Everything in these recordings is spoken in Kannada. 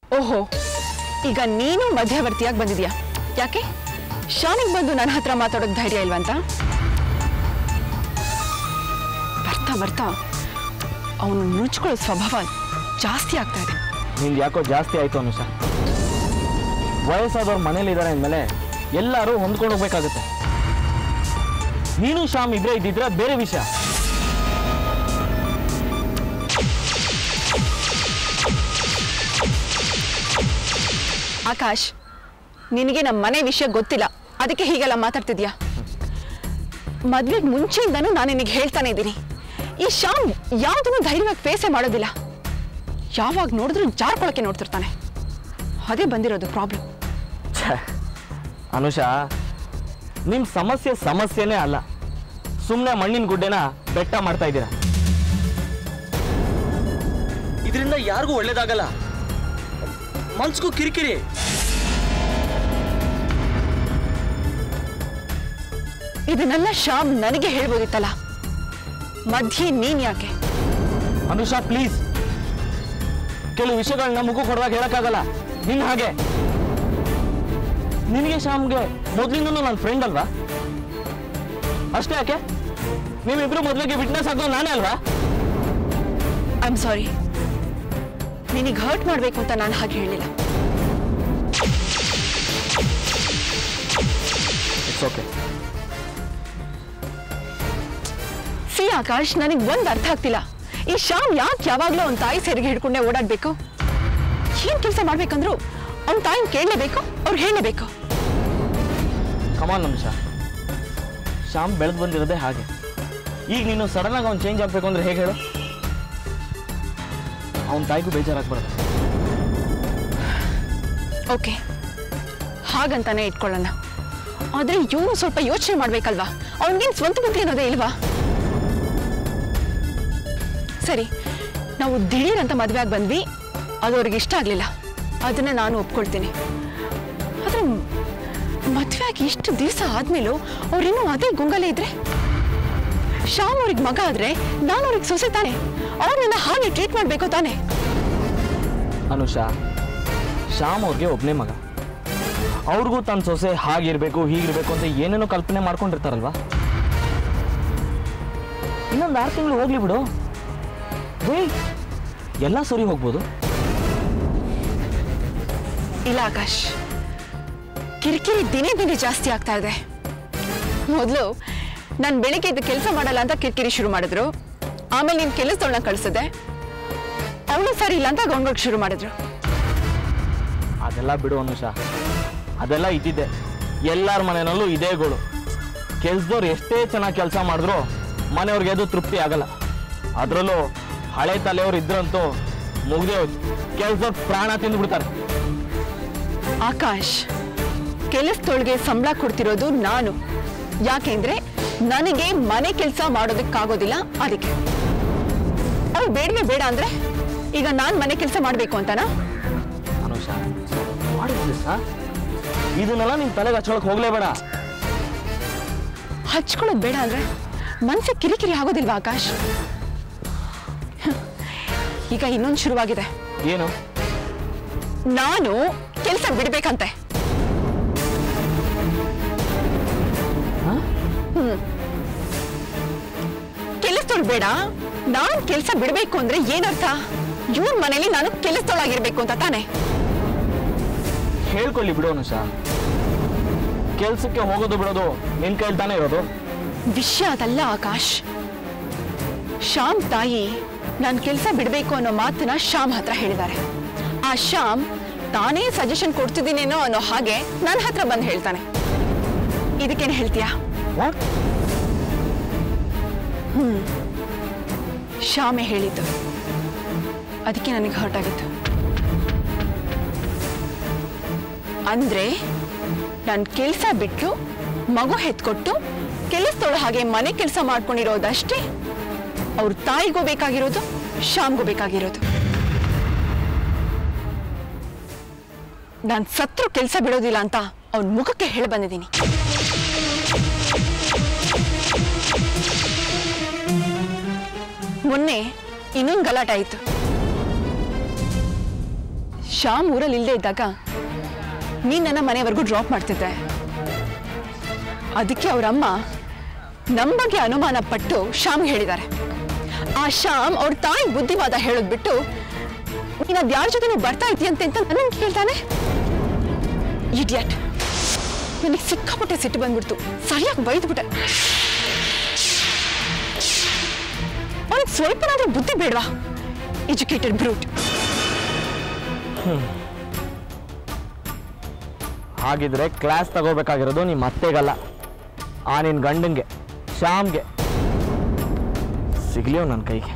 ಓಹೋ ಈಗ ನೀನು ಮಧ್ಯವರ್ತಿಯಾಗಿ ಬಂದಿದ್ಯಾ ಯಾಕೆ ಶಾಮಿಗೆ ಬಂದು ನನ್ನ ಹತ್ರ ಮಾತಾಡೋಕ್ ಧೈರ್ಯ ಇಲ್ವಂತ ಬರ್ತಾ ಬರ್ತಾ ಅವನು ನುಚ್ಕೊಳ್ಳೋ ಸ್ವಭಾವ ಜಾಸ್ತಿ ಆಗ್ತಾ ಇದೆ ನಿಂದು ಯಾಕೋ ಜಾಸ್ತಿ ಆಯಿತು ಅನುಷ ವಯಸ್ಸಾದವ್ರು ಮನೇಲಿ ಇದ್ದಾರೆ ಅಂದಮೇಲೆ ಎಲ್ಲರೂ ಹೊಂದ್ಕೊಂಡು ಹೋಗ್ಬೇಕಾಗುತ್ತೆ ನೀನು ಶ್ಯಾಮ್ ಇದ್ರೆ ಇದ್ದಿದ್ರೆ ಅದ್ ಬೇರೆ ವಿಷಯ ಆಕಾಶ್ ನಿನಗೆ ನಮ್ಮ ಮನೆ ವಿಷಯ ಗೊತ್ತಿಲ್ಲ ಅದಕ್ಕೆ ಹೀಗೆಲ್ಲ ಮಾತಾಡ್ತಿದ್ಯಾ ಮದ್ವೆಗೆ ಮುಂಚೆಯಿಂದನೂ ನಾನು ನಿನಗೆ ಹೇಳ್ತಾನೆ ಇದ್ದೀನಿ ಈ ಶ್ಯಾಮ್ ಯಾವುದನ್ನು ಧೈರ್ಯವಾಗಿ ಫೇಸೇ ಮಾಡೋದಿಲ್ಲ ಯಾವಾಗ ನೋಡಿದ್ರು ಜಾರ್ಕೊಳಕ್ಕೆ ನೋಡ್ತಿರ್ತಾನೆ ಅದೇ ಬಂದಿರೋದು ಪ್ರಾಬ್ಲಮ್ ಛೆ, ಅನುಷ ನಿಮ್ಮ ಸಮಸ್ಯೆ ಸಮಸ್ಯೆನೇ ಅಲ್ಲ ಸುಮ್ಮನೆ ಮಣ್ಣಿನ ಗುಡ್ಡೆನ ಬೆಟ್ಟ ಮಾಡ್ತಾ ಇದ್ದೀರಾ ಇದರಿಂದ ಯಾರಿಗೂ ಒಳ್ಳೇದಾಗಲ್ಲ ಮನ್ಸಿಗೂ ಕಿರಿಕಿರಿ ಇದನ್ನೆಲ್ಲ ಶ್ಯಾಮ್ ನನಗೆ ಹೇಳ್ಬೋದಿತ್ತಲ್ಲ ಮಧ್ಯೆ ನೀನ್ ಯಾಕೆ ಅನುಷಾ ಪ್ಲೀಸ್ ಕೆಲವು ವಿಷಯಗಳನ್ನ ಮುಗು ಕೊಡುವಾಗ ಹೇಳಕ್ಕಾಗಲ್ಲ ನಿನ್ ಹಾಗೆ ನಿನಗೆ ಶ್ಯಾಮ್ಗೆ ಮೊದ್ಲಿಂದನೂ ನನ್ನ ಫ್ರೆಂಡ್ ಅಲ್ವಾ ಅಷ್ಟೇ ಯಾಕೆ ನೀವಿಬ್ರು ಮೊದಲಿಗೆ ವಿಟ್ನೆಸ್ ಆಗೋ ನಾನೇ ಅಲ್ವಾ ಐ ಆಮ್ ಸಾರಿ ನಿನಗೆ ಹರ್ಟ್ ಮಾಡಬೇಕು ಅಂತ ನಾನು ಹಾಗೆ ಹೇಳಿಲ್ಲ ಇಟ್ಸ್ ಓಕೆ ಸಿ ಆಕಾಶ್ ನನಗೆ ಒಂದ್ ಅರ್ಥ ಆಗ್ತಿಲ್ಲ ಈ ಶ್ಯಾಮ್ ಯಾಕೆ ಯಾವಾಗ್ಲೂ ಅವ್ನ ತಾಯಿ ಸೆರಿಗೆ ಹಿಡ್ಕೊಂಡೆ ಓಡಾಡ್ಬೇಕು ಏನ್ ಕೆಲಸ ಮಾಡ್ಬೇಕಂದ್ರು ಅವ್ನ ತಾಯಿನ ಕೇಳಲೇಬೇಕು ಅವ್ರು ಹೇಳಲೇಬೇಕು ಕಮಾನ್ ಅನುಷಾ ಶ್ಯಾಮ್ ಬೆಳೆದು ಬಂದಿರೋದೇ ಹಾಗೆ ಈಗ ನೀನು ಸಡನ್ ಆಗಿ ಅವ್ನು ಚೇಂಜ್ ಆಗ್ಬೇಕು ಅಂದ್ರೆ ಹೇಗೆ ಹೇಳು ಅವನ ತಾಯಿಗೂ ಬೇಜಾರಾಗ್ಬಾರ್ದು ಓಕೆ ಹಾಗಂತಾನೆ ಇಟ್ಕೊಳ್ಳೋಣ ಆದ್ರೆ ಇವನು ಸ್ವಲ್ಪ ಯೋಚನೆ ಮಾಡ್ಬೇಕಲ್ವಾ ಅವನಿಗೇನು ಸ್ವಂತ ಬುದ್ಧಿ ಅನ್ನೋದೇ ಇಲ್ವಾ ಸರಿ ನಾವು ದಿಢೀರ್ ಅಂತ ಮದುವೆ ಆಗಿ ಬಂದ್ವಿ ಅದು ಅವ್ರಿಗೆ ಇಷ್ಟ ಆಗಲಿಲ್ಲ ಅದನ್ನ ನಾನು ಒಪ್ಕೊಳ್ತೀನಿ ಆದ್ರೆ ಮದುವೆ ಆಗಿ ಇಷ್ಟು ದಿವಸ ಆದ್ಮೇಲೂ ಅವ್ರಿನ್ನೂ ಅದೇ ಗುಂಗಲೇ ಇದ್ರೆ ಶ್ಯಾಮ್ ಅವ್ರಿಗೆ ಮಗ ಆದ್ರೆ ನಾನು ಅವ್ರಿಗೆ ಸೊಸೆ ತಾನೆ ಅವ್ರನ್ನ ಹಾಗೆ ಟ್ರೀಟ್ ಮಾಡಬೇಕು ತಾನೆ ಅನುಷಾ ಶ್ಯಾಮ್ ಅವ್ರಿಗೆ ಒಬ್ಬನೇ ಮಗ ಅವ್ರಿಗೂ ತನ್ನ ಸೊಸೆ ಹಾಗಿರ್ಬೇಕು ಹೀಗಿರ್ಬೇಕು ಅಂತ ಏನೇನೋ ಕಲ್ಪನೆ ಮಾಡ್ಕೊಂಡಿರ್ತಾರಲ್ವಾ ಇನ್ನೊಂದು ಆರು ತಿಂಗಳು ಹೋಗ್ಲಿ ಬಿಡು ವೇಯ್ ಎಲ್ಲ ಸರಿ ಹೋಗ್ಬೋದು ಇಲ್ಲ ಆಕಾಶ್ ಕಿರಿಕಿರಿ ದಿನೇ ದಿನೇ ಜಾಸ್ತಿ ಆಗ್ತಾ ಇದೆ ಮೊದಲು ನಾನು ಬೆಳಿಗ್ಗೆ ಎದ್ದು ಕೆಲಸ ಮಾಡಲ್ಲ ಅಂತ ಕಿರಿಕಿರಿ ಶುರು ಮಾಡಿದ್ರು ಆಮೇಲೆ ನೀನು ಕೆಲಸದವಳನ್ನ ಕಳಿಸಿದೆ ಅವಳು ಸರಿ ಇಲ್ಲ ಅಂತ ಗೊಂಗೋಗ್ ಶುರು ಮಾಡಿದ್ರು ಅದೆಲ್ಲ ಬಿಡು ಅನುಷಾ ಅದೆಲ್ಲ ಇದ್ದಿದ್ದೆ ಎಲ್ಲರ ಮನೆಯಲ್ಲೂ ಇದೇ ಗೋಳು ಕೆಲ್ಸದವ್ರು ಎಷ್ಟೇ ಚೆನ್ನಾಗಿ ಕೆಲಸ ಮಾಡಿದ್ರು ಮನೆಯವ್ರಿಗೆ ಅದು ತೃಪ್ತಿ ಆಗಲ್ಲ ಅದರಲ್ಲೂ ಹಳೆ ತಲೆಯವ್ರು ಇದ್ರಂತೂ ಮುಗ್ದೇ ಹೋಯ್ತು ಕೆಲ್ಸದವ್ರು ಪ್ರಾಣ ತಿಂದ್ಬಿಡ್ತಾರೆ ಆಕಾಶ್ ಕೆಲಸದೊಳಗೆ ಸಂಬಳ ಕೊಡ್ತಿರೋದು ನಾನು ಯಾಕೆಂದ್ರೆ ನನಗೆ ಮನೆ ಕೆಲಸ ಮಾಡೋದಕ್ಕಾಗೋದಿಲ್ಲ ಅದಕ್ಕೆ ಅವ್ರು ಬೇಡವೇ ಬೇಡ ಅಂದ್ರೆ ಈಗ ನಾನು ಮನೆ ಕೆಲಸ ಮಾಡಬೇಕು ಅಂತನಾ ಅನುಷಾ ಮಾಡಿದ್ವಿ ಸರ್ ಇದನ್ನೆಲ್ಲ ನಿನ್ ತಲೆಗೆ ಹಚ್ಕೊಳಕ್ ಹೋಗ್ಲೇಬೇಡ ಹಚ್ಕೊಳ್ಳೋದು ಬೇಡ ಅಂದ್ರೆ ಮನ್ಸಿಗೆ ಕಿರಿಕಿರಿ ಆಗೋದಿಲ್ವಾ ಆಕಾಶ್ ಈಗ ಇನ್ನೊಂದು ಶುರುವಾಗಿದೆ ಏನು ನಾನು ಕೆಲಸ ಬಿಡ್ಬೇಕಂತೆ ಹಾ? ಕೆಲಸದವ್ಳು ಬೇಡ ನಾನ್ ಕೆಲಸ ಬಿಡ್ಬೇಕು ಅಂದ್ರೆ ಏನರ್ಥ ಇವ್ರ ಮನೇಲಿ ನಾನು ಕೆಲಸದೊಳಗಿರ್ಬೇಕು ಅಂತ ತಾನೆ ಹೇಳ್ಕೊಳ್ಳಿ ಬಿಡು ಅನುಷಾ ಕೆಲ್ಸಕ್ಕೆ ಹೋಗೋದು ಬಿಡೋದು ನಿನ್ ಕೈಲಿ ತಾನೇ ಇರೋದು ವಿಷಯ ಅದಲ್ಲ ಆಕಾಶ್ ಶ್ಯಾಮ್ ತಾಯಿ ನಾನು ಕೆಲಸ ಬಿಡಬೇಕು ಅನ್ನೋ ಮಾತನ್ನ ಶ್ಯಾಮ್ ಹತ್ರ ಹೇಳಿದ್ದಾರೆ ಆ ಶ್ಯಾಮ್ ತಾನೇ ಸಜೆಷನ್ ಕೊಡ್ತಿದ್ದೀನೇನೋ ಅನ್ನೋ ಹಾಗೆ ನನ್ನ ಹತ್ರ ಬಂದು ಹೇಳ್ತಾನೆ ಇದಕ್ಕೇನು ಹೇಳ್ತೀಯಾ ವಾಟ್ ಶ್ಯಾಮೆ ಹೇಳಿದ್ದು ಅದಕ್ಕೆ ನನಗೆ ಹರ್ಟ್ ಆಗಿತ್ತು ಅಂದ್ರೆ ನಾನು ಕೆಲಸ ಬಿಟ್ಟು ಮಗು ಹೆತ್ಕೊಟ್ಟು ಕೆಲಸದೊಳ ಹಾಗೆ ಮನೆ ಕೆಲಸ ಮಾಡ್ಕೊಂಡಿರೋದಷ್ಟೇ ಅವ್ರ ತಾಯಿಗೂ ಬೇಕಾಗಿರೋದು ಶ್ಯಾಮ್ಗೂ ಬೇಕಾಗಿರೋದು ನಾನು ಸತ್ರು ಕೆಲಸ ಬಿಡೋದಿಲ್ಲ ಅಂತ ಅವನ ಮುಖಕ್ಕೆ ಹೇಳಿ ಬಂದಿದ್ದೀನಿ ಮೊನ್ನೆ ಇನ್ನೊಂದು ಗಲಾಟೆ ಆಯಿತು ಶ್ಯಾಮ್ ಊರಲ್ಲಿ ಇಲ್ಲದೆ ಇದ್ದಾಗ ನೀನ್ ನನ್ನ ಮನೆವರೆಗೂ ಡ್ರಾಪ್ ಮಾಡ್ತಿದ್ದೆ ಅದಕ್ಕೆ ಅವರಮ್ಮ ನಮ್ಮ ಬಗ್ಗೆ ಅನುಮಾನ ಪಟ್ಟು ಶ್ಯಾಮ್ ಹೇಳಿದ್ದಾರೆ ಆ ಶ್ಯಾಮ್ ಅವ್ರ ತಾಯಿ ಬುದ್ಧಿವಾದ ಹೇಳೋದ್ ಬಿಟ್ಟು ನೀನ್ ಅದ್ ಯಾರ ಜೊತೆ ಬರ್ತಾ ಇದೆಯಂತೆ ಅಂತ ನನ್ನ ಕೇಳ್ತಾನೆ ಇಡಿಯಟ್ ನನಗೆ ಸಿಕ್ಕಾಪಟ್ಟೆ ಸಿಟ್ಟು ಬಂದ್ಬಿಡ್ತು ಸರಿಯಾಗಿ ಬೈದ್ಬಿಟ್ಟೆ ಅವನಿಗೆ ಸ್ವಲ್ಪನಾದ್ರೂ ಬುದ್ಧಿ ಬೇಡವಾ ಎಜುಕೇಟೆಡ್ ಬ್ರೂಟ್ ಹಾಗಿದ್ರೆ ಕ್ಲಾಸ್ ತಗೋಬೇಕಾಗಿರೋದು ನಿಮ್ಮ ಅತ್ತೆಗಲ್ಲ ಆ ನಿನ್ನ ಗಂಡಂಗೆ ಶ್ಯಾಮ್ಗೆ ಸಿಗ್ಲಿಯೋ ನನ್ನ ಕೈಗೆ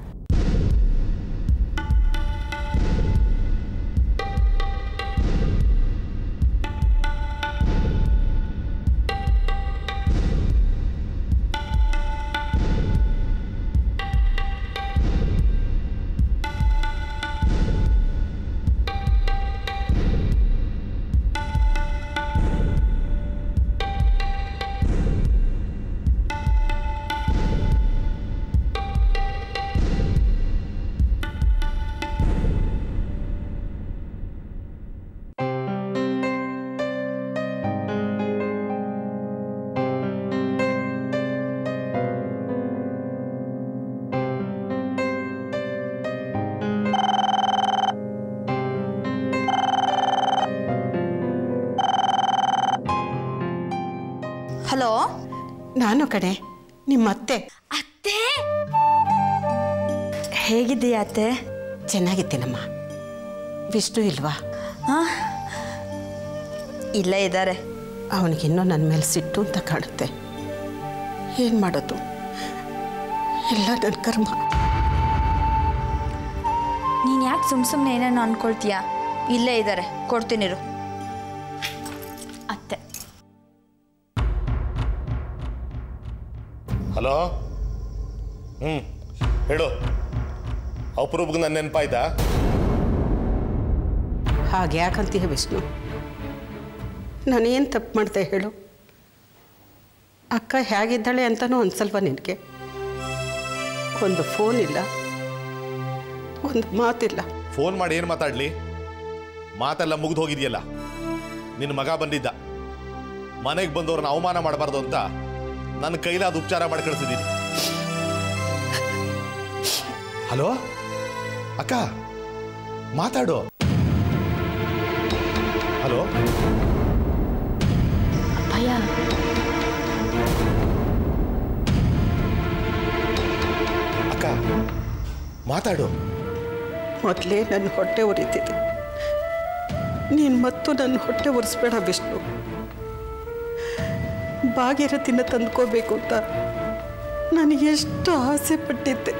ಹಲೋ ನಾನು ಕಣೆ ನಿಮ್ಮ ಅತ್ತೆ ಅತ್ತೆ ಹೇಗಿದ್ದೀಯ ಅತ್ತೆ ಚೆನ್ನಾಗಿದ್ದೀನಮ್ಮ ವಿಷ್ಣು ಇಲ್ವಾ ಇಲ್ಲೇ ಇದ್ದಾರೆ ಅವನಿಗಿನ್ನೂ ನನ್ನ ಮೇಲೆ ಸಿಟ್ಟು ಅಂತ ಕಾಣುತ್ತೆ ಏನು ಮಾಡೋದು ಎಲ್ಲ ನನ್ನ ಕರ್ಮ ನೀನು ಯಾಕೆ ಸುಮ್ ಸುಮ್ಮನೆ ಏನೇನೋ ಅನ್ಕೊಳ್ತೀಯ ಇಲ್ಲೇ ಇದ್ದಾರೆ ಕೊಡ್ತೀನಿರು ಅತ್ತೆ ಹಲೋ ಹ್ಞೂ ಹೇಳು ಅಪರೂಪಕ್ಕೆ ನನ್ನ ನೆನಪಾಯ್ತಾ ಹಾಗೆ ಯಾಕಂತೀಯ ವಿಷ್ಣು ನಾನೇನು ತಪ್ಪು ಮಾಡಿದೆ ಹೇಳು ಅಕ್ಕ ಹೇಗಿದ್ದಾಳೆ ಅಂತಲೂ ಅನ್ಸಲ್ವಾ ನಿನಗೆ ಒಂದು ಫೋನ್ ಇಲ್ಲ ಒಂದು ಮಾತಿಲ್ಲ ಫೋನ್ ಮಾಡಿ ಏನು ಮಾತಾಡಲಿ ಮಾತೆಲ್ಲ ಮುಗಿದು ಹೋಗಿದೆಯಲ್ಲ ನಿನ್ನ ಮಗ ಬಂದಿದ್ದ ಮನೆಗೆ ಬಂದವ್ರನ್ನ ಅವಮಾನ ಮಾಡಬಾರ್ದು ಅಂತ ನನ್ನ ಕೈಲಾದ ಉಪಚಾರ ಮಾಡಿ ಕಳಿಸಿದ್ದೀನಿ ಹಲೋ ಅಕ್ಕ ಮಾತಾಡು ಹಲೋ ಭಯ ಅಕ್ಕ ಮಾತಾಡು ಮೊದಲೇ ನನ್ನ ಹೊಟ್ಟೆ ಉರಿತಿದೆ ನೀನು ಮತ್ತು ನನ್ನ ಹೊಟ್ಟೆ ಉರಿಸ್ಬೇಡ ವಿಷ್ಣು ಭಾಗೀರಥಿನ ತಂದ್ಕೋಬೇಕು ಅಂತ ನಾನು ಎಷ್ಟು ಆಸೆ ಪಟ್ಟಿದ್ದೆ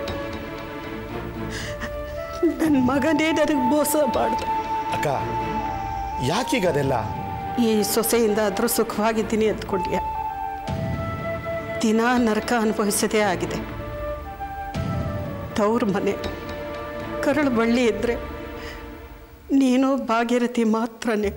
ನನ್ನ ಮಗನೇ ನನಗೆ ಮೋಸ ಮಾಡ್ದ ಅಕ್ಕ ಯಾಕೀಗ ಅದೆಲ್ಲ ಈ ಸೊಸೆಯಿಂದ ಆದರೂ ಸುಖವಾಗಿದ್ದೀನಿ ಅಂದ್ಕೊಂಡ್ಯ ದಿನ ನರಕ ಅನುಭವಿಸದೇ ಆಗಿದೆ ತವ್ರ ಮನೆ ಕರಳು ಬಳ್ಳಿ ಇದ್ದರೆ ನೀನು ಭಾಗ್ಯರಥಿ ಮಾತ್ರನೇ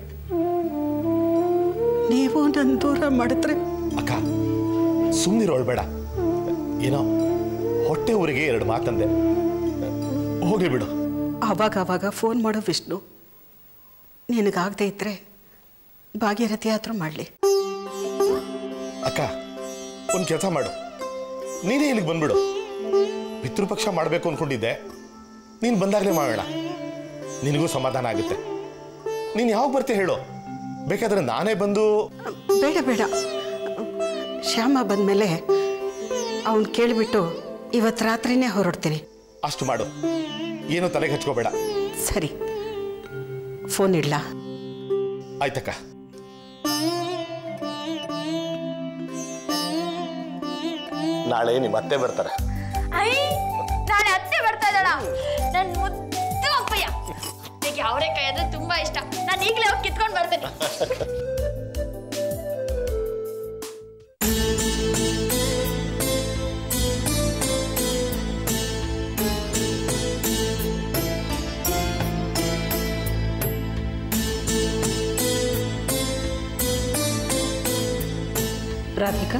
ನೀವು ನನ್ನ ದೂರ ಮಾಡಿದ್ರೆ ಅಕ್ಕ ಸುಮ್ಮನಿರೋಳ್ಬೇಡ ಏನೋ ಹೊಟ್ಟೆ ಊರಿಗೆ ಎರಡು ಮಾತಂದೆ ಹೋಗ್ಲಿ ಬಿಡು ಆವಾಗ ಆವಾಗ ಫೋನ್ ಮಾಡೋ ವಿಷ್ಣು ನಿನಗಾಗದೇ ಇದ್ದರೆ ಭಾಗ್ಯರಥಿ ಆದರೂ ಮಾಡಲಿ ಅಕ್ಕ ಒಂದು ಕೆಲಸ ಮಾಡು ನೀನೇ ಇಲ್ಲಿಗೆ ಬಂದ್ಬಿಡು ಪಿತೃಪಕ್ಷ ಮಾಡಬೇಕು ಅಂದ್ಕೊಂಡಿದ್ದೆ ನೀನು ಬಂದಾಗಲೇ ಮಾಡೋಣ ನಿನಗೂ ಸಮಾಧಾನ ಆಗುತ್ತೆ ನೀನು ಯಾವಾಗ ಬರ್ತೀಯ ಹೇಳು ಬೇಕಾದ್ರೆ ನಾನೇ ಬಂದು ಬೇಡ ಬೇಡ ಶ್ಯಾಮ ಬಂದಮೇಲೆ ಅವನು ಕೇಳಿಬಿಟ್ಟು ಇವತ್ತು ರಾತ್ರಿನೇ ಹೊರಡ್ತೀನಿ ಅಷ್ಟು ಮಾಡು ಏನು ತಲೆಗೆ ಹಚ್ಕೋಬೇಡ ಸರಿ ಫೋನ್ ಇಡ್ಲಾ ಆಯ್ತಕ್ಕ ನಾಳೆ ನಿಮ್ಮ ಅತ್ತೆ ಬರ್ತಾರೆ ಐ ನಾಳೆ ಅತ್ತೆ ಬರ್ತಾ ಇದ್ದಾಳ ನನ್ನ ಮುದ್ದು ಅಪ್ಪಯ್ಯ ನನಗೆ ಅವರೇಕಾಯಿ ಅಂದ್ರೆ ತುಂಬಾ ಇಷ್ಟ ನಾನು ಈಗಲೇ ಹೋಗಿ ಕಿತ್ಕೊಂಡು ಬರ್ತೇನೆ ರಾಧಿಕಾ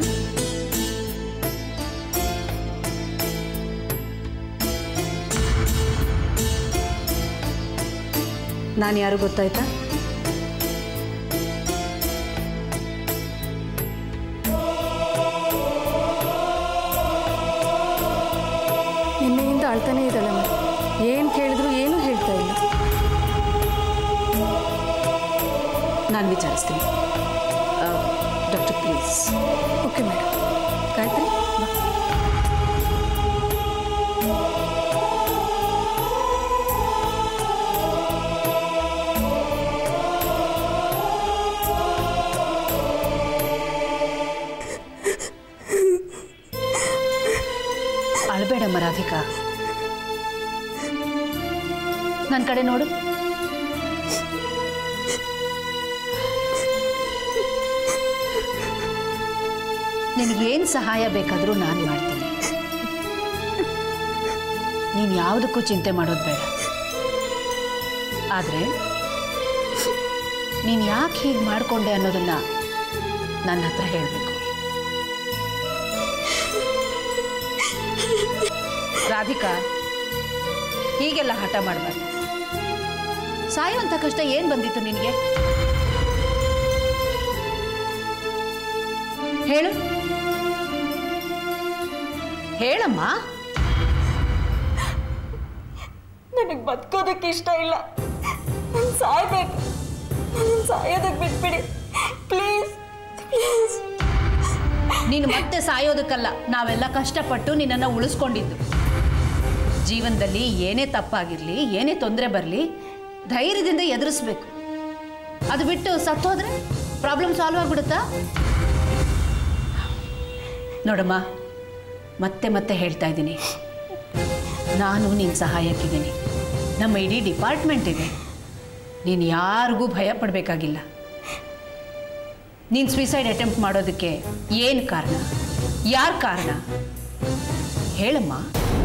ನಾನು ಯಾರು ಗೊತ್ತಾಯ್ತಾ ನಿನ್ನೆಯಿಂದ ಅಳ್ತಾನೆ ಇದ್ದಾಳೆ ಮೇಡಮ್ ಏನು ಕೇಳಿದ್ರು ಏನೂ ಹೇಳ್ತಾ ಇಲ್ಲ ನಾನು ವಿಚಾರಿಸ್ತೀನಿ doctor please okay madam Gayatri ಬಾ ಅಳಬೇಡಮ್ಮ ರಾಧಿಕಾ ನನ್ನ ಕಡೆ ನೋಡು ನಿನಗೇನು ಸಹಾಯ ಬೇಕಾದರೂ ನಾನು ಮಾಡ್ತೀನಿ ನೀನು ಯಾವುದಕ್ಕೂ ಚಿಂತೆ ಮಾಡೋದು ಬೇಡ ಆದರೆ ನೀನು ಯಾಕೆ ಹೀಗೆ ಮಾಡಿಕೊಂಡೆ ಅನ್ನೋದನ್ನ ನನ್ನ ಹತ್ರ ಹೇಳಬೇಕು ರಾಧಿಕಾ ಹೀಗೆಲ್ಲ ಹಠ ಮಾಡಬಾರ್ದು ಸಾಯುವಂಥ ಕಷ್ಟ ಏನು ಬಂದಿತ್ತು ನಿನಗೆ ಹೇಳು ಹೇಳಮ್ಮ ನನಗೆ ಬದುಕೋದಕ್ಕೆ ಇಷ್ಟ ಇಲ್ಲ ನಾನು ಸಾಯ್ಬೇಕು ನನ್ನ ಸಾಯೋದಕ್ಕೆ ಬಿಟ್ಬಿಡಿ ಪ್ಲೀಸ್ ಪ್ಲೀಸ್ ನೀನು ಮತ್ತೆ ಸಾಯೋದಕ್ಕಲ್ಲ ನಾವೆಲ್ಲ ಕಷ್ಟಪಟ್ಟು ನಿನ್ನನ್ನು ಉಳಿಸ್ಕೊಂಡಿದ್ದು ಜೀವನದಲ್ಲಿ ಏನೇ ತಪ್ಪಾಗಿರಲಿ ಏನೇ ತೊಂದರೆ ಬರಲಿ ಧೈರ್ಯದಿಂದ ಎದುರಿಸ್ಬೇಕು ಅದು ಬಿಟ್ಟು ಸತ್ತೋದ್ರೆ ಪ್ರಾಬ್ಲಮ್ ಸಾಲ್ವ್ ಆಗ್ಬಿಡುತ್ತಾ ನೋಡಮ್ಮ ಮತ್ತೆ ಮತ್ತೆ ಹೇಳ್ತಾ ಇದ್ದೀನಿ ನಾನು ನಿನ್ನ ಸಹಾಯಕ್ಕಿದ್ದೀನಿ ನಮ್ಮ ಇಡೀ ಡಿಪಾರ್ಟ್ಮೆಂಟ್ ಇದೆ ನೀನು ಯಾರಿಗೂ ಭಯ ಪಡಬೇಕಾಗಿಲ್ಲ ನೀನು ಸುಯಿಸೈಡ್ ಅಟೆಂಪ್ಟ್ ಮಾಡೋದಕ್ಕೆ ಏನು ಕಾರಣ ಯಾರ ಕಾರಣ ಹೇಳಮ್ಮ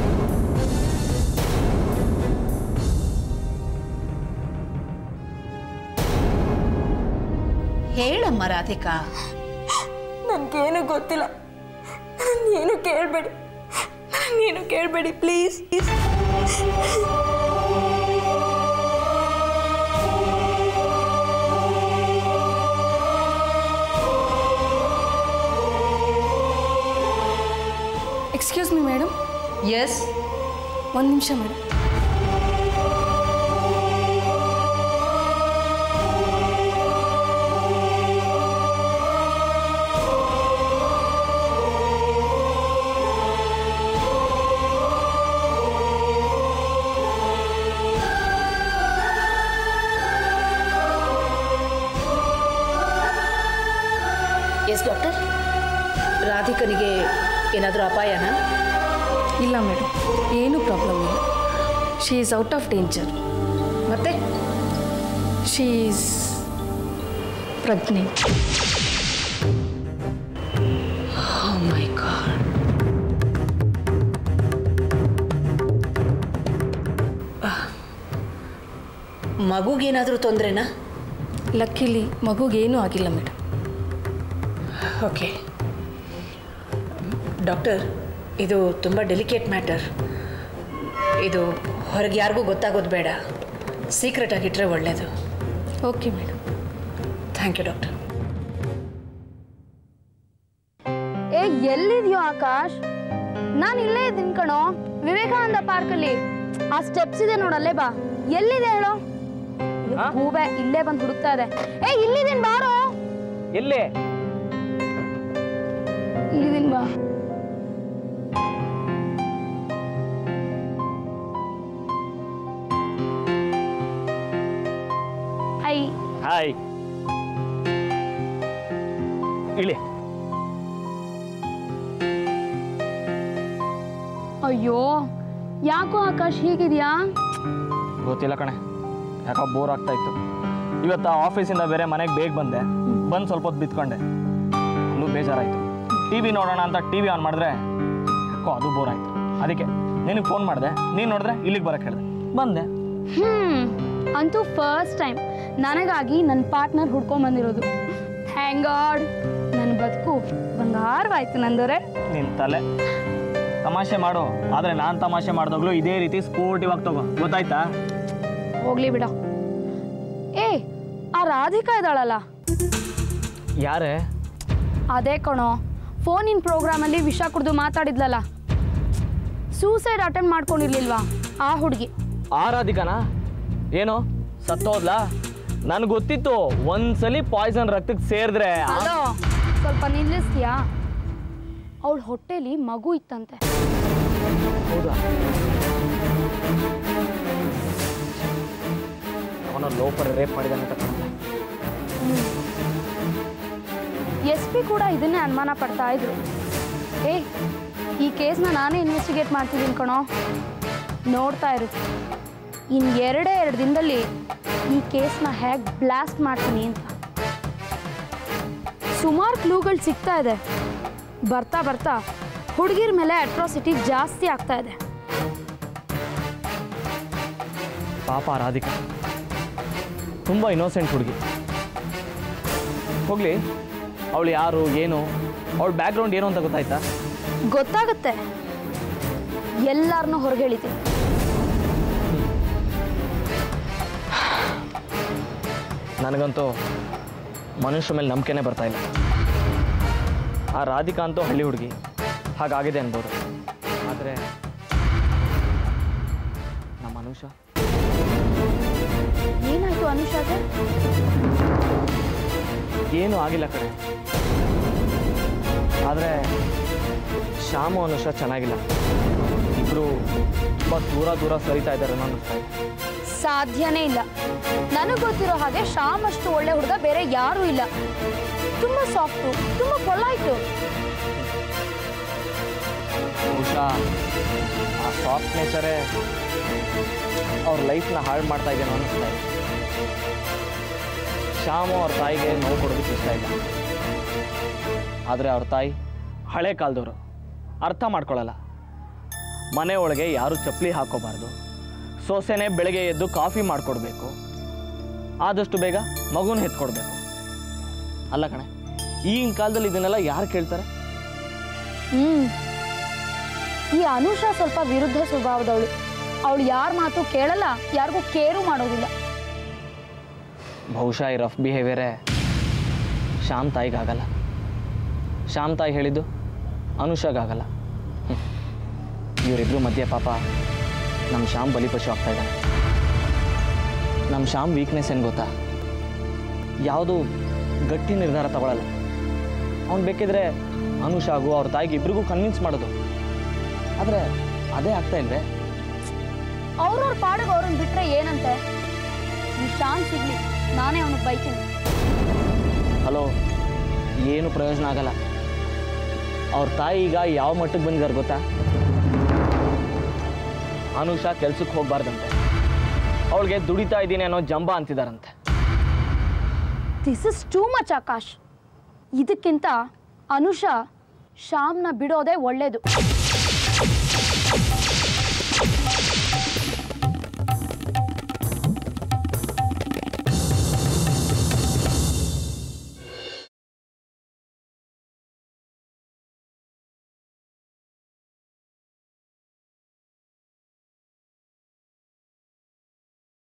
ಹೇಳಮ್ಮ ರಾಧಿಕಾ ನನಗೇನು ಗೊತ್ತಿಲ್ಲ ಏನು ಕೇಳಬೇಡಿ ನಾನೇನು ಕೇಳಬೇಡಿ please excuse me madam yes ಒಂದು ನಿಮಿಷ ಮೇಡಮ್ ಎಸ್ ಡಾಕ್ಟರ್ ರಾಧಿಕನಿಗೆ ಏನಾದರೂ ಅಪಾಯನಾ ಇಲ್ಲ ಮೇಡಮ್ ಏನೂ ಪ್ರಾಬ್ಲಮ್ ಇಲ್ಲ she is out of danger ಮತ್ತೆ she is pregnant my god ಮಗುಗೇನಾದರೂ ತೊಂದರೆನಾ ಲಕ್ಕಿಲಿ ಮಗುಗೇನೂ ಆಗಿಲ್ಲ ಮೇಡಮ್ ಓಕೆ ಡಾಕ್ಟರ್ ಇದು ತುಂಬ ಡೆಲಿಕೇಟ್ ಮ್ಯಾಟರ್ ಇದು ಹೊರಗೆ ಯಾರಿಗೂ ಗೊತ್ತಾಗೋದು ಬೇಡ ಸೀಕ್ರೆಟ್ ಆಗಿಟ್ಟರೆ ಒಳ್ಳೆಯದು okay madam thank you doctor ಏ ಎಲ್ಲಿದ್ಯೋ ಆಕಾಶ್ ನಾನು ಇಲ್ಲೇ ಇದ್ದೀನಿ ಕಣೋ ವಿವೇಕಾನಂದ ಪಾರ್ಕಲ್ಲಿ ಆ ಸ್ಟೆಪ್ಸ್ ಇದೆ ನೋಡಲ್ಲೇ ಬಾ ಎಲ್ಲಿದೆ ಹೇಳೋ ಅಯ್ಯೋ, ಹೂವೆ ಇಲ್ಲೇ ಬಂದು ಹುಡುಕ್ತಾ ಇದೆ ಏ ಇಲ್ಲಿದ್ದೀನಿ ಬಾರೋ ಎಲ್ಲಿ ಇಲ್ಲಿದ್ದೀನಿ ಬಾ ಐ ಹಾಯ್ ಇಳಿ ಅಯ್ಯೋ ಯಾಕೋ ಆಕಾಶ್ ಹೀಗಿದ್ಯಾ ಗೊತ್ತಿಲ್ಲ ಕಣೆ ಯಾಕೋ ಬೋರ್ ಆಗ್ತಾ ಇತ್ತು ಇವತ್ತು ಆಫೀಸಿಂದ ಬೇರೆ ಮನೆಗೆ ಬೇಗ ಬಂದೆ ಬಂದು ಸ್ವಲ್ಪ ಹೊತ್ತು ಬಿತ್ಕೊಂಡೆ ಅಲ್ಲೂ ಬೇಜಾರಾಯಿತು ಟಿ ವಿ ನೋಡೋಣ ಅಂತ ಟಿ ವಿ ಆನ್ ಮಾಡಿದ್ರೆ ಯಾಕೋ ಅದು ಬೋರ್ ಆಯಿತು ಅದಕ್ಕೆ ನಿನಗೆ ಫೋನ್ ಮಾಡಿದೆ ನೀನು ನೋಡಿದ್ರೆ ಇಲ್ಲಿಗೆ ಬರೋಕ್ಕೆ ಹೇಳಿದೆ ಬಂದೆ ಹ್ಮ್ ಅಂತೂ ಫಸ್ಟ್ ಟೈಮ್ ನನಗಾಗಿ ನನ್ನ ಪಾರ್ಟ್ನರ್ ಹುಡ್ಕೊಂಡ್ ಬಂದಿರೋದು ಥ್ಯಾಂಕ್ ಗಾಡ್ ನನ್ನ ಬದುಕು ಬಂಗಾರವಾಯ್ತು ನಂದೋರೆ ನಿನ್ನ ತಲೆ ತಮಾಷೆ ಮಾಡು ಆದರೆ ನಾನು ತಮಾಷೆ ಮಾಡಿದಾಗಲೂ ಇದೇ ರೀತಿ ಸ್ಪೋರ್ಟಿವ್ ಆಗಿ ತಗೋ ಗೊತ್ತಾಯ್ತಾ ಹೋಗ್ಲಿ ಬಿಡ ರಾಧಿಕಾ ಇದ್ದಾಳಲ್ಲ ಯಾರೇ ಅದೇ ಕಣೋ ಫೋನಿನ ಪ್ರೋಗ್ರಾಮಲ್ಲಿ ವಿಷ ಕುಡಿದು ಮಾತಾಡಿದ್ಲಲ್ಲ ಸೂಸೈಡ್ ಅಟೆಂಡ್ ಮಾಡ್ಕೊಂಡಿರ್ಲಿಲ್ವಾ ಆ ಹುಡುಗಿ ಆ ರಾಧಿಕಾನಾ ಏನು ಸತ್ತೋದ್ಲಾ ನನಗೆ ಗೊತ್ತಿತ್ತು ಒಂದ್ಸಲಿ ಪಾಯ್ಸನ್ ರಕ್ತಕ್ಕೆ ಸೇರಿದ್ರೆ ಹಲೋ ಸ್ವಲ್ಪ ನಿಲ್ಲಿಸ್ತೀಯಾ ಅವಳ ಹೊಟ್ಟೆಲಿ ಮಗು ಇತ್ತಂತೆ ಹೌದಾ ಅವನ ಲೋಪರ್ ರೇಪ್ ಮಾಡಿದಾನೆ ಅಂತ ಕಾಣುತ್ತೆ ಎಸ್ ಪಿ ಕೂಡ ಇದನ್ನೇ ಅನುಮಾನ ಪಡ್ತಾ ಇದ್ರು ಏ ಈ ಕೇಸ್ನ ನಾನೇ ಇನ್ವೆಸ್ಟಿಗೇಟ್ ಮಾಡ್ತಿದ್ದೀನಿ ಕಣೋ ನೋಡ್ತಾ ಇರು ಇನ್ನು ಎರಡೇ ಎರಡು ದಿನದಲ್ಲಿ ಈ ಕೇಸ್ನ ಹೇಗೆ ಬ್ಲಾಸ್ಟ್ ಮಾಡ್ತೀನಿ ಅಂತ ಸುಮಾರು ಕ್ಲೂಗಳು ಸಿಗ್ತಾ ಇದೆ ಬರ್ತಾ ಬರ್ತಾ ಹುಡುಗಿರ ಮೇಲೆ ಅಟ್ರಾಸಿಟಿ ಜಾಸ್ತಿ ಆಗ್ತಾ ಇದೆ ಪಾಪ ಆ ರಾಧಿಕಾ ತುಂಬ ಇನ್ನೋಸೆಂಟ್ ಹುಡುಗಿ ಹೋಗ್ಲಿ ಅವಳು ಯಾರು ಏನು ಅವಳ ಬ್ಯಾಕ್ಗ್ರೌಂಡ್ ಏನು ಅಂತ ಗೊತ್ತಾಯ್ತಾ ಗೊತ್ತಾಗುತ್ತೆ ಎಲ್ಲರನ್ನೂ ಹೊರಗೆ ಹೇಳಿದ್ದೀನಿ ನನಗಂತೂ ಮನುಷ್ಯ ಮೇಲೆ ನಂಬಿಕೆನೇ ಬರ್ತಾ ಇಲ್ಲ ಆ ರಾಧಿಕಾ ಅಂತೂ ಹಳ್ಳಿ ಹುಡುಗಿ ಹಾಗಾಗಿದೆ ಅನ್ಬೋದು ಆದರೆ ನಮ್ಮ ಮನುಷ್ಯ ಏನಾಯ್ತು ಅನುಷಾಗೆ ಏನೂ ಆಗಿಲ್ಲ ಕಡೆ ಆದರೆ ಶ್ಯಾಮು ಅನುಷ ಚೆನ್ನಾಗಿಲ್ಲ ಇಬ್ಬರು ತುಂಬ ದೂರ ದೂರ ಸರಿತಾ ಇದ್ದಾರೆ ಅನ್ನೋ ಅನಿಸ್ತಾ ಇದೆ ಸಾಧ್ಯನೇ ಇಲ್ಲ ನನಗೆ ಗೊತ್ತಿರೋ ಹಾಗೆ ಶ್ಯಾಮ್ ಅಷ್ಟು ಒಳ್ಳೆ ಹುಡುಗ ಬೇರೆ ಯಾರೂ ಇಲ್ಲ ತುಂಬಾ ಸಾಫ್ಟು ತುಂಬಾ ಪೊಲೈಟು ಬಹುಶಃ ಆ ಸಾಫ್ಟ್ ನೇಚರೇ ಅವ್ರ ಲೈಫ್ನ ಹಾಳು ಮಾಡ್ತಾ ಇದೆ ಅನ್ನಿಸ್ತಾ ಇದೆ ಶ್ಯಾಮು ಅವ್ರ ತಾಯಿಗೆ ನೋವು ಕೊಡೋದಕ್ಕೆ ಇಷ್ಟ ಇಲ್ಲ ಆದರೆ ಅವ್ರ ತಾಯಿ ಹಳೆ ಕಾಲದವರು ಅರ್ಥ ಮಾಡ್ಕೊಳ್ಳಲ್ಲ ಮನೆ ಒಳಗೆ ಯಾರು ಚಪ್ಪಲಿ ಹಾಕೋಬಾರ್ದು ಸೊಸೆನೇ ಬೆಳಗ್ಗೆ ಎದ್ದು ಕಾಫಿ ಮಾಡಿಕೊಡ್ಬೇಕು ಆದಷ್ಟು ಬೇಗ ಮಗುನ ಎತ್ಕೊಡ್ಬೇಕು ಅಲ್ಲ ಕಣೆ ಈಗಿನ ಕಾಲದಲ್ಲಿ ಇದನ್ನೆಲ್ಲ ಯಾರು ಕೇಳ್ತಾರೆ ಹ್ಮ್ ಈ ಅನುಷಾ ಸ್ವಲ್ಪ ವಿರುದ್ಧ ಸ್ವಭಾವದವಳು ಅವಳು ಯಾರ ಮಾತು ಕೇಳಲ್ಲ ಯಾರಿಗೂ ಕೇರು ಮಾಡೋದಿಲ್ಲ ಬಹುಶಃ ಈ ರಫ್ ಬಿಹೇವಿಯರೇ ಶ್ಯಾಮ್ ತಾಯಿಗಾಗಲ್ಲ ಶ್ಯಾಮ್ ತಾಯಿ ಹೇಳಿದ್ದು ಅನುಷಾಗಾಗಲ್ಲ ಹ್ಮ್. ಇವರಿಬ್ರು ಮಧ್ಯೆ ಪಾಪ ನಮ್ಮ ಶ್ಯಾಮ್ ಬಲಿಪಶು ಆಗ್ತಾ ಇದ್ದಾನೆ ನಮ್ಮ ಶ್ಯಾಮ್ ವೀಕ್ನೆಸ್ ಏನು ಗೊತ್ತಾ ಯಾವುದು ಗಟ್ಟಿ ನಿರ್ಧಾರ ತಗೊಳ್ಳಲ್ಲ ಅವ್ನು ಬೇಕಿದ್ರೆ ಅನುಷಾಗೂ ಅವ್ರ ತಾಯಿಗೆ ಇಬ್ರಿಗೂ ಕನ್ವಿನ್ಸ್ ಮಾಡೋದು ಆದರೆ ಅದೇ ಆಗ್ತಾ ಇಲ್ವೇ ಅವ್ರವ್ರ ಪಾಡಿಗೆ ಅವ್ರನ್ನ ಬಿಟ್ರೆ ಏನಂತೆ ಈ ಶಾನ್ ಸಿಗ್ಲಿ ನಾನೇ ಅವನಿಗೆ ಬೈತೀನಿ ಹಲೋ ಏನು ಪ್ರಯೋಜನ ಆಗಲ್ಲ ಅವ್ರ ತಾಯಿ ಈಗ ಯಾವ ಮಟ್ಟಕ್ಕೆ ಬಂದಿದ್ದಾರೆ ಗೊತ್ತಾ ಅನುಷಾ ಕೆಲ್ಸಕ್ಕೆ ಹೋಗ್ಬಾರ್ದಂತೆ ಅವಳಿಗೆ ದುಡಿತಾ ಇದ್ದೀನಿ ಅನ್ನೋ ಜಂಬ ಅಂತಿದಾರಂತೆ this is too much Akash ಇದಕ್ಕಿಂತ ಅನುಷಾ ಶ್ಯಾಮ್ನ ಬಿಡೋದೇ ಒಳ್ಳೇದು